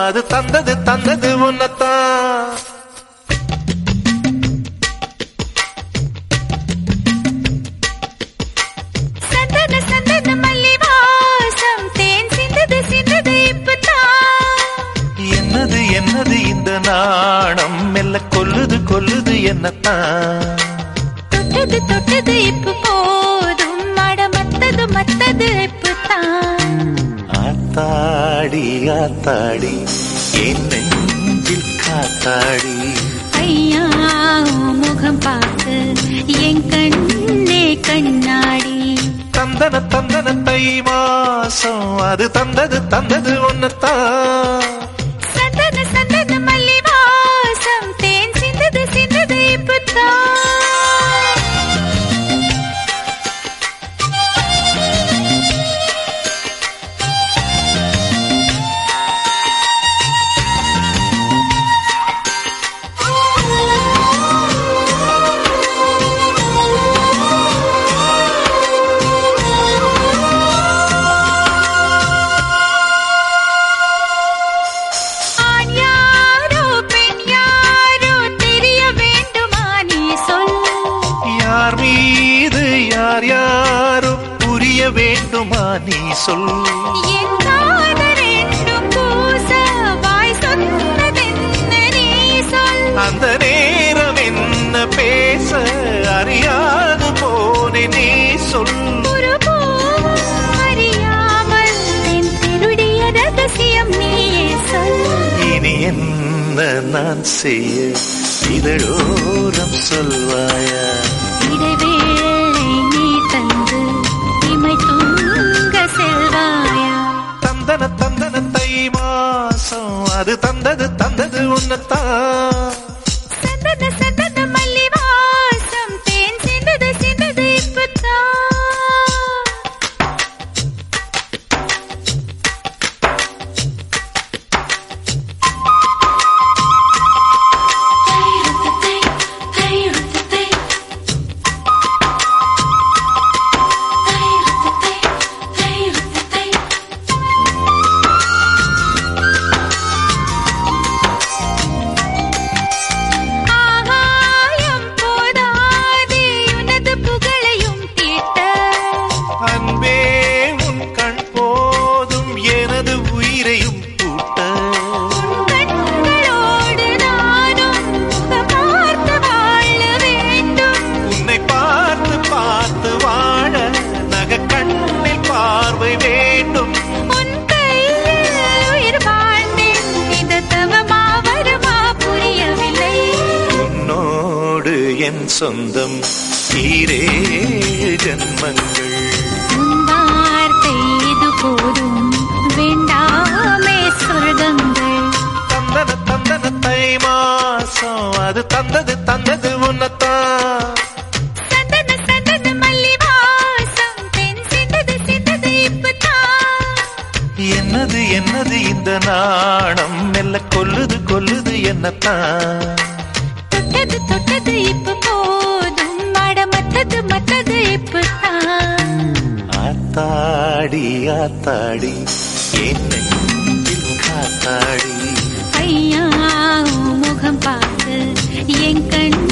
அது தந்தது தந்தது உன்னத்தான் சந்தன சந்தன மல்லி வாசம் தேன் சிந்தது சிந்தது இப்பதான் என்னது என்னது இந்த நாணம் மெல்ல கொல்லுது கொல்லுது என்னத்தான் தொட்டது தொட்டது இப்ப போதும் மட மத்தது மத்தது இப்பதான் ஆத்தாடி ஆத்தாடி என் நெஞ்சில் காத்தாடி ஐயா உன் முகம் பார்த்து என் கண்ணே கண்ணாடி தந்தன தந்தன தை மாசம் அது தந்தது தந்தது ஒன்னத்தான் சந்தன சந்தன மல்லி வாசம் தேன் சிந்தது சிந்தது இப்பதான் ஆண் யாரோ பெண் யாரோ தெரிய வேண்டுமா நீ சொல் யார் மீது யார் யாரும் புரிய வேண்டுமா நீ சொல் என் காதல் ரெண்டும் பூச வாய் சொன்னதென்ன நீ சொல் அந்த நேரம் என்ன பேச அறியாது போனே நீ சொல் ஒரு பூவும் அறியாமல் என் திருடிய ரகசியம் நீயே சொல் இனி என்ன நான் செய்ய இதழோரம் சொல்வாயா இடைவேளை நீ தந்து இமை தூங்க செல்வாயா தந்தன தந்தன தை மாசம் அது தந்தது தந்தது உன்னத்தான் சந்தன சந்தன மல்லி வாசம் தேன் சிந்தது சிந்தது இப்பதான் ஆகாயம் போதாதே உனது புகழையும் தீட்ட அன்பே உன் கண் போதும் எனது உயிரையும் கூட்ட கண்களோடு நானும் முகம் பார்த்து வாழ வேண்டும் உன்னை பார்த்து பார்த்து வாழ நக கண்ணில் பார்வை வேண்டும் உன் கையில் உயிர் வாழ்ந்தேன் இது தவமா வருமா புரியவில்லை உன்னோடு என் சொந்தம் ஈரேழு ஜன்மங்கள் உன் வார்த்தை இது போதும் வேண்டாமே சொர்க்கங்கள் தந்தன தந்தன தை மாசம் அது தந்தது தந்தது உன்னத்தான் சந்தன சந்தன மல்லி வாசம் தென் சிந்தது சிந்தது இப்பதான் என்னது என்னது இந்த நாணம் மெல்ல கொல்லுது கொல்லுது என்னத்தான் தொட்டது தொட்டது இப்ப போதும் மட மத்தது மத்தது இப்பதான் ஆத்தாடி ஆத்தாடி என் நெஞ்சில் காத்தாடி ஐயா உன் முகம் பார்த்து என் கண்